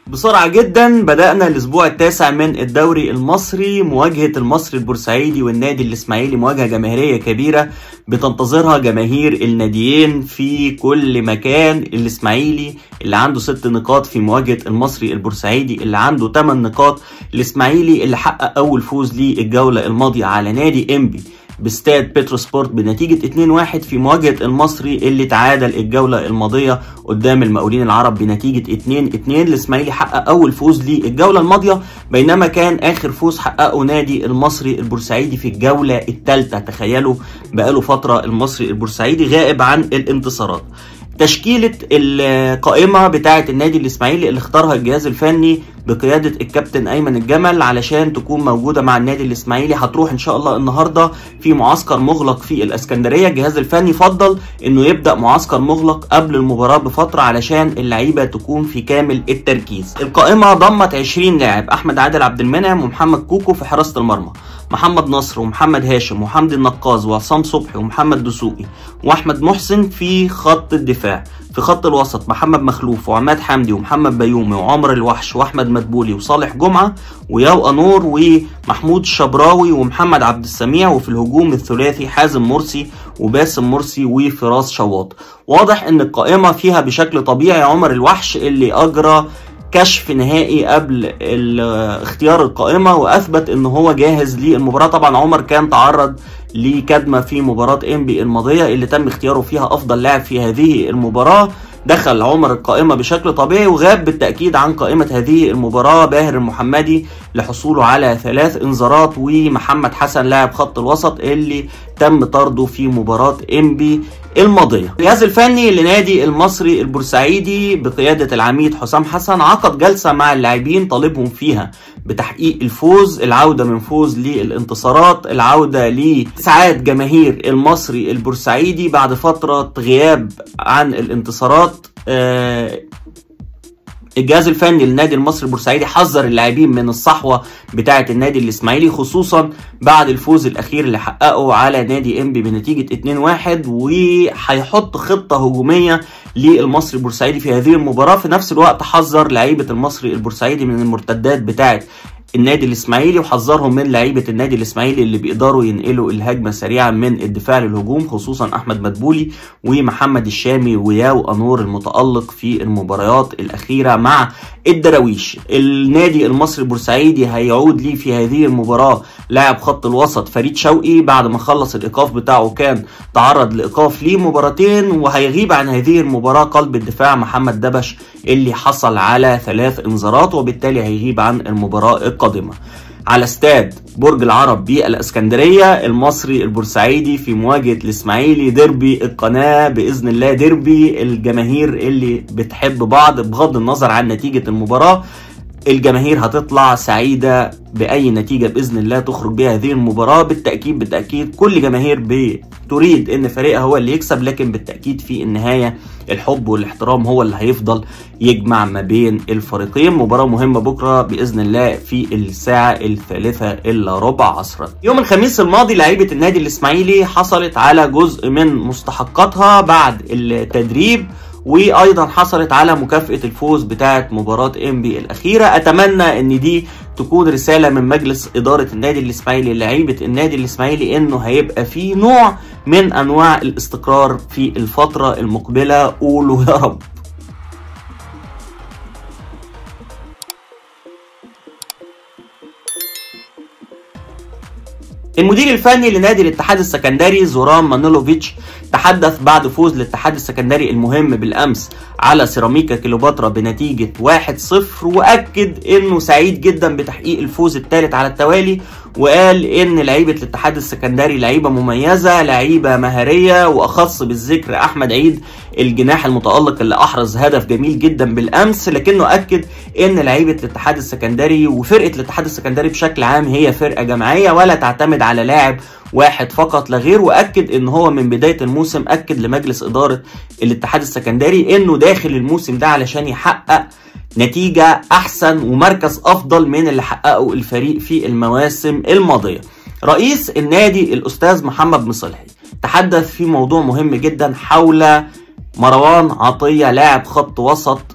بسرعة جدا بدأنا الأسبوع التاسع من الدوري المصري مواجهة المصري البورسعيدي والنادي الإسماعيلي مواجهة جماهيرية كبيرة بتنتظرها جماهير الناديين في كل مكان الإسماعيلي اللي عنده ست نقاط في مواجهة المصري البورسعيدي اللي عنده 8 نقاط الإسماعيلي اللي حقق أول فوز ليه الجولة الماضية على نادي إنبي باستاد بترو سبورت بنتيجة 2-1 في مواجهة المصري اللي تعادل الجولة الماضية قدام المقاولين العرب بنتيجة 2-2 الإسماعيلي حقق أول فوز ليه الجولة الماضية بينما كان آخر فوز حققه نادي المصري البورسعيدي في الجولة الثالثة تخيلوا بقاله فترة المصري البورسعيدي غائب عن الانتصارات تشكيلة القائمة بتاعة النادي الإسماعيلي اللي اختارها الجهاز الفني بقيادة الكابتن أيمن الجمل علشان تكون موجودة مع النادي الإسماعيلي هتروح إن شاء الله النهاردة في معسكر مغلق في الإسكندرية الجهاز الفني فضل إنه يبدأ معسكر مغلق قبل المباراة بفترة علشان اللعيبة تكون في كامل التركيز القائمة ضمت 20 لاعب أحمد عادل عبد المنعم ومحمد كوكو في حراسة المرمى محمد نصر ومحمد هاشم وحمدي النقاز وعصام صبحي ومحمد دسوقي واحمد محسن في خط الدفاع في خط الوسط محمد مخلوف وعماد حمدي ومحمد بيومي وعمر الوحش واحمد مدبولي وصالح جمعه وياو انور ومحمود الشبراوي ومحمد عبد السميع وفي الهجوم الثلاثي حازم مرسي وباسم مرسي وفراس شواط واضح ان القائمه فيها بشكل طبيعي عمر الوحش اللي اجرى كشف نهائي قبل اختيار القائمة وأثبت إن هو جاهز للمباراة طبعا عمر كان تعرض لكدمة في مباراة إنبي الماضية اللي تم اختياره فيها أفضل لاعب في هذه المباراة دخل عمر القائمة بشكل طبيعي وغاب بالتأكيد عن قائمة هذه المباراة باهر المحمدي لحصوله على ثلاث انذارات ومحمد حسن لاعب خط الوسط اللي تم طرده في مباراة إنبي الماضية الجهاز الفني لنادي المصري البورسعيدي بقيادة العميد حسام حسن عقد جلسة مع اللاعبين طالبهم فيها بتحقيق الفوز العودة من فوز للانتصارات العودة لإسعاد جماهير المصري البورسعيدي بعد فترة غياب عن الانتصارات آه الجهاز الفني للنادي المصري البورسعيدي حذر اللاعبين من الصحوه بتاعه النادي الاسماعيلي خصوصا بعد الفوز الاخير اللي حققه على نادي انبي بنتيجه 2-1 وهيحط خطه هجوميه للمصري البورسعيدي في هذه المباراه في نفس الوقت حذر لعيبه المصري البورسعيدي من المرتدات بتاعه النادي الاسماعيلي وحذرهم من لعيبه النادي الاسماعيلي اللي بيقدروا ينقلوا الهجمه سريعا من الدفاع للهجوم خصوصا احمد مدبولي ومحمد الشامي وياو انور المتالق في المباريات الاخيره مع الدراويش النادي المصري البورسعيدي هيعود ليه في هذه المباراه لاعب خط الوسط فريد شوقي بعد ما خلص الايقاف بتاعه كان تعرض لايقاف ليه مباراتين وهيغيب عن هذه المباراه قلب الدفاع محمد دبش اللي حصل على ثلاث انذارات وبالتالي هيغيب عن المباراه القادمه على استاد برج العرب بالاسكندريه المصري البورسعيدي في مواجهه الاسماعيلي ديربي القناه باذن الله ديربي الجماهير اللي بتحب بعض بغض النظر عن نتيجه المباراه الجماهير هتطلع سعيدة بأي نتيجة بإذن الله تخرج بها هذه المباراة بالتأكيد بالتأكيد كل جماهير بتريد إن فريقها هو اللي يكسب لكن بالتأكيد في النهاية الحب والاحترام هو اللي هيفضل يجمع ما بين الفريقين مباراة مهمة بكرة بإذن الله في الساعة الثالثة إلا ربع عصرا يوم الخميس الماضي لعيبة النادي الإسماعيلي حصلت على جزء من مستحقاتها بعد التدريب وايضا حصلت على مكافاه الفوز بتاعه مباراه انبي الاخيره اتمنى ان دي تكون رساله من مجلس اداره النادي الاسماعيلي لعيبه النادي الاسماعيلي انه هيبقى في نوع من انواع الاستقرار في الفتره المقبله قولوا يا رب المدير الفني لنادي الاتحاد السكندري زوران مانولوفيتش تحدث بعد فوز الاتحاد السكندري المهم بالامس على سيراميكا كليوباترا بنتيجه 1-0 واكد انه سعيد جدا بتحقيق الفوز الثالث على التوالي وقال ان لعيبه الاتحاد السكندري لعيبه مميزه لعيبه مهاريه واخص بالذكر احمد عيد الجناح المتالق اللي احرز هدف جميل جدا بالامس لكنه اكد ان لعيبه الاتحاد السكندري وفرقه الاتحاد السكندري بشكل عام هي فرقه جماعيه ولا تعتمد على لاعب واحد فقط لا غير واكد ان هو من بدايه الموسم اكد لمجلس اداره الاتحاد السكندري انه داخل الموسم ده علشان يحقق نتيجة أحسن ومركز أفضل من اللي حققه الفريق في المواسم الماضية رئيس النادي الأستاذ محمد مصلحي تحدث في موضوع مهم جدا حول مروان عطية لاعب خط وسط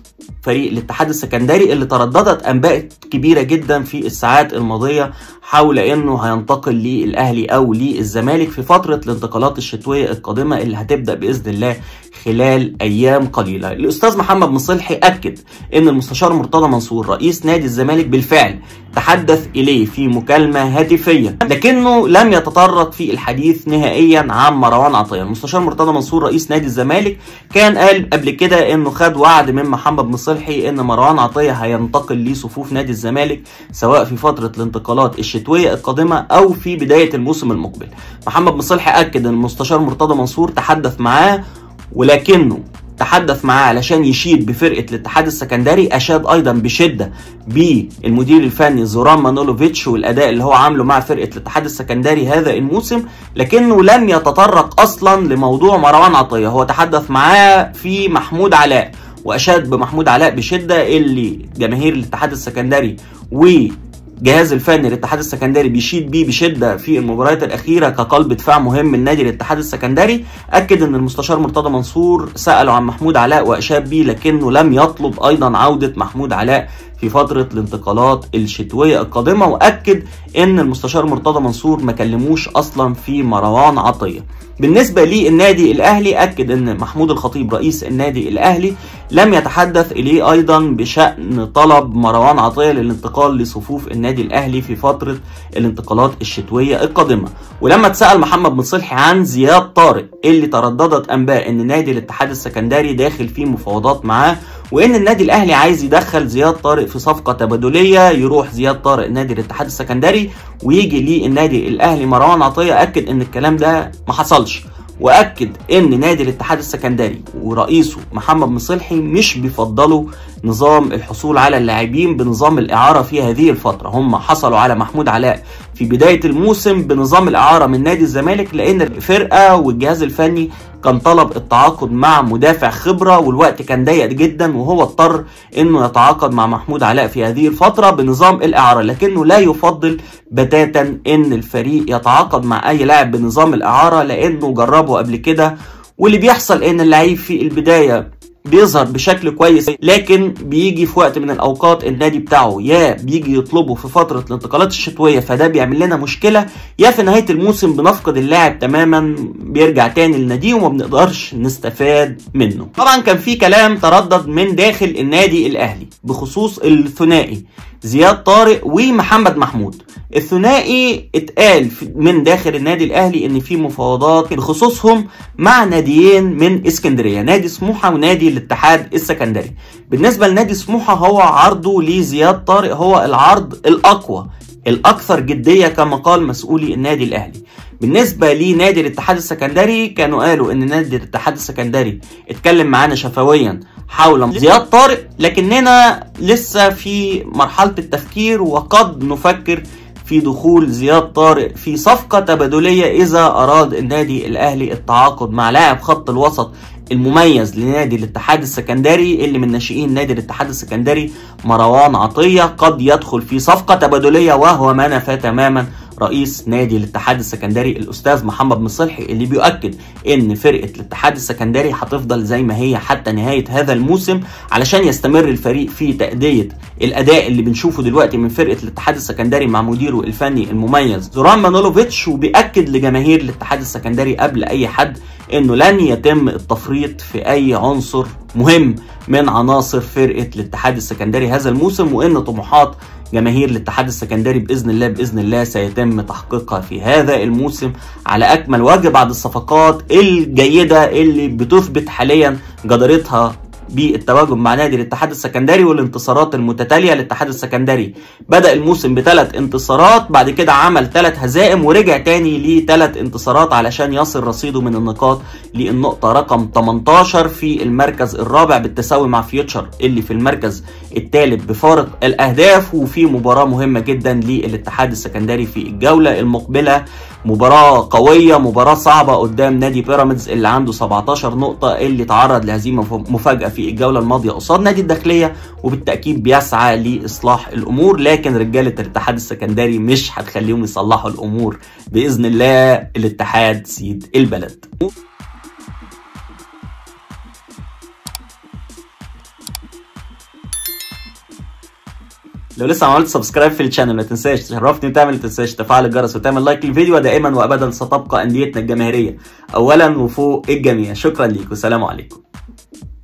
فريق الاتحاد السكندري اللي ترددت انباء كبيره جدا في الساعات الماضيه حول انه هينتقل للاهلي او للزمالك في فتره الانتقالات الشتويه القادمه اللي هتبدا باذن الله خلال ايام قليله. الاستاذ محمد مصلحي اكد ان المستشار مرتضى منصور رئيس نادي الزمالك بالفعل تحدث اليه في مكالمه هاتفيه لكنه لم يتطرق في الحديث نهائيا عن مروان عطيه. المستشار مرتضى منصور رئيس نادي الزمالك كان قال قبل كده انه خد وعد من محمد مصلحي ان مروان عطيه هينتقل لصفوف نادي الزمالك سواء في فتره الانتقالات الشتويه القادمه او في بدايه الموسم المقبل. محمد مصلحي اكد ان المستشار مرتضى منصور تحدث معاه ولكنه تحدث معاه علشان يشيد بفرقه الاتحاد السكندري اشاد ايضا بشده بالمدير الفني زوران مانولوفيتش والاداء اللي هو عامله مع فرقه الاتحاد السكندري هذا الموسم لكنه لم يتطرق اصلا لموضوع مروان عطيه هو تحدث معاه في محمود علاء واشاد بمحمود علاء بشده اللي جماهير الاتحاد السكندري و جهاز الفني للاتحاد السكندري بيشيد بيه بشده في المباريات الاخيره كقلب دفاع مهم من نادي الاتحاد السكندري اكد ان المستشار مرتضى منصور ساله عن محمود علاء واشاد بيه لكنه لم يطلب ايضا عوده محمود علاء في فترة الانتقالات الشتوية القادمة وأكد إن المستشار مرتضى منصور ما كلموش أصلا في مروان عطية. بالنسبة للنادي الأهلي أكد إن محمود الخطيب رئيس النادي الأهلي لم يتحدث إليه أيضا بشأن طلب مروان عطية للانتقال لصفوف النادي الأهلي في فترة الانتقالات الشتوية القادمة ولما اتسأل محمد مصلحي عن زياد طارق اللي ترددت أنباء إن نادي الاتحاد السكندري داخل في مفاوضات معاه وان النادي الاهلي عايز يدخل زياد طارق في صفقه تبادليه يروح زياد طارق نادي الاتحاد السكندري ويجي للنادي الاهلي مروان عطيه اكد ان الكلام ده ما حصلش واكد ان نادي الاتحاد السكندري ورئيسه محمد مصلحي مش بيفضلوا نظام الحصول على اللاعبين بنظام الاعاره في هذه الفتره هم حصلوا على محمود علاء في بدايه الموسم بنظام الاعاره من نادي الزمالك لان الفرقه والجهاز الفني كان طلب التعاقد مع مدافع خبره والوقت كان ضيق جدا وهو اضطر انه يتعاقد مع محمود علاء في هذه الفتره بنظام الاعاره لكنه لا يفضل بتاتا ان الفريق يتعاقد مع اي لاعب بنظام الاعاره لانه جربه قبل كده واللي بيحصل ان اللعيب في البدايه بيظهر بشكل كويس لكن بيجي في وقت من الاوقات النادي بتاعه يا بيجي يطلبه في فتره الانتقالات الشتويه فده بيعمل لنا مشكله يا في نهايه الموسم بنفقد اللاعب تماما بيرجع تاني للنادي وما بنقدرش نستفاد منه طبعا كان في كلام تردد من داخل النادي الاهلي بخصوص الثنائي زياد طارق ومحمد محمود الثنائي اتقال من داخل النادي الاهلي ان في مفاوضات بخصوصهم مع ناديين من اسكندريه نادي سموحه ونادي الاتحاد السكندري بالنسبه لنادي سموحه هو عرضه لزياد طارق هو العرض الاقوى الاكثر جديه كما قال مسؤولي النادي الاهلي بالنسبه لنادي الاتحاد السكندري كانوا قالوا ان نادي الاتحاد السكندري اتكلم معانا شفويا حول زياد طارق لكننا لسه في مرحله التفكير وقد نفكر في دخول زياد طارق في صفقة تبادلية إذا أراد النادي الأهلي التعاقد مع لاعب خط الوسط المميز لنادي الاتحاد السكندري اللي من ناشئين نادي الاتحاد السكندري مروان عطية قد يدخل في صفقة تبادلية وهو ما نفى تماما رئيس نادي الاتحاد السكندري الاستاذ محمد مصلحي اللي بيؤكد ان فرقه الاتحاد السكندري هتفضل زي ما هي حتى نهايه هذا الموسم علشان يستمر الفريق في تاديه الاداء اللي بنشوفه دلوقتي من فرقه الاتحاد السكندري مع مديره الفني المميز زوران مانولوفيتش وبيأكد لجماهير الاتحاد السكندري قبل اي حد انه لن يتم التفريط في اي عنصر مهم من عناصر فرقه الاتحاد السكندري هذا الموسم وان طموحات جماهير الاتحاد السكندري باذن الله باذن الله سيتم تحقيقها في هذا الموسم على اكمل وجه بعد الصفقات الجيده اللي بتثبت حاليا جدارتها بالتواجد مع نادي الاتحاد السكندري والانتصارات المتتاليه للاتحاد السكندري بدا الموسم بثلاث انتصارات بعد كده عمل ثلاث هزائم ورجع تاني لثلاث انتصارات علشان يصل رصيده من النقاط للنقطه رقم 18 في المركز الرابع بالتساوي مع فيوتشر اللي في المركز الثالث بفارق الاهداف وفي مباراه مهمه جدا للاتحاد السكندري في الجوله المقبله مباراة قوية مباراة صعبة قدام نادي بيراميدز اللي عنده 17 نقطة اللي تعرض لهزيمة مفاجأة في الجولة الماضية قصاد نادي الداخلية وبالتأكيد بيسعى لإصلاح الأمور لكن رجالة الاتحاد السكندري مش هتخليهم يصلحوا الأمور بإذن الله الاتحاد سيد البلد لو لسه ما عملت سبسكرايب في الشانل ما تنساش تشرفني وتعمل ما تنساش تفعل الجرس وتعمل لايك للفيديو ودائما وابدا ستبقى انديتنا الجماهيريه اولا وفوق الجميع شكرا ليك والسلام عليكم